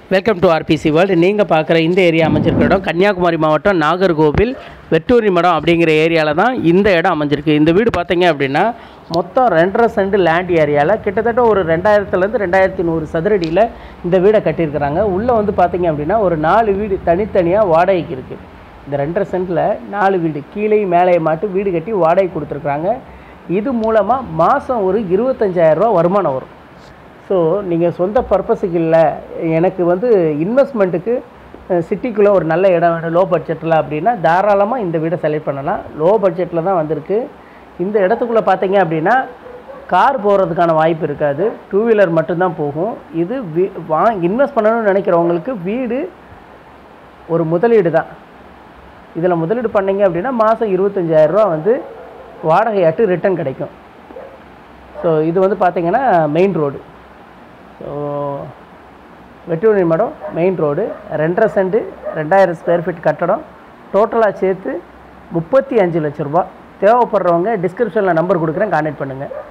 welcome to RBC world நீங்கள் பார்க்குற இந்த ஏரியா அமைஞ்சிருக்கிற இடம் கன்னியாகுமரி மாவட்டம் நாகர்கோவில் வெட்டூரி மடம் அப்படிங்கிற ஏரியாவில் தான் இந்த இடம் அமைஞ்சிருக்கு இந்த வீடு பார்த்தீங்க அப்படின்னா மொத்தம் ரெண்டரை சென்ட் லேண்ட் ஏரியாவில் கிட்டத்தட்ட ஒரு ரெண்டாயிரத்துலேருந்து ரெண்டாயிரத்தி நூறு சதுரடியில் இந்த வீடை கட்டியிருக்கிறாங்க உள்ளே வந்து பார்த்தீங்க அப்படின்னா ஒரு நாலு வீடு தனித்தனியாக வாடகைக்கு இருக்குது இந்த ரெண்டரை சென்ட்டில் நாலு வீடு கீழே மேலே மாட்டு வீடு கட்டி வாடகை கொடுத்துருக்குறாங்க இது மூலமாக மாதம் ஒரு இருபத்தஞ்சாயிரரூவா வருமானம் வரும் ஸோ நீங்கள் சொந்த பர்பஸுக்கு இல்லை எனக்கு வந்து இன்வெஸ்ட்மெண்ட்டுக்கு சிட்டிக்குள்ளே ஒரு நல்ல இடம் வேணும் லோ பட்ஜெட்டில் அப்படின்னா தாராளமாக இந்த வீடை செலக்ட் பண்ணலாம் லோ பட்ஜெட்டில் தான் வந்திருக்கு இந்த இடத்துக்குள்ளே பார்த்தீங்க அப்படின்னா கார் போகிறதுக்கான வாய்ப்பு இருக்காது டூ வீலர் மட்டும்தான் போகும் இது வீ வா இன்வெஸ்ட் பண்ணணும்னு நினைக்கிறவங்களுக்கு வீடு ஒரு முதலீடு தான் இதில் முதலீடு பண்ணீங்க அப்படின்னா மாதம் இருபத்தஞ்சாயிரரூவா வந்து வாடகையாட்டு ரிட்டர்ன் கிடைக்கும் ஸோ இது வந்து பார்த்தீங்கன்னா main road so Vettoorni Madam main road ரெண்டரை சென்ட் ரெண்டாயிரம் ஸ்கொயர் ஃபீட் கட்டடம் டோட்டலாக சேர்த்து முப்பத்தி அஞ்சு லட்ச ரூபா தேவைப்படுறவங்க டிஸ்கிரிப்ஷனில் நம்பர் கொடுக்குறேன் கான்டாக்ட் பண்ணுங்கள்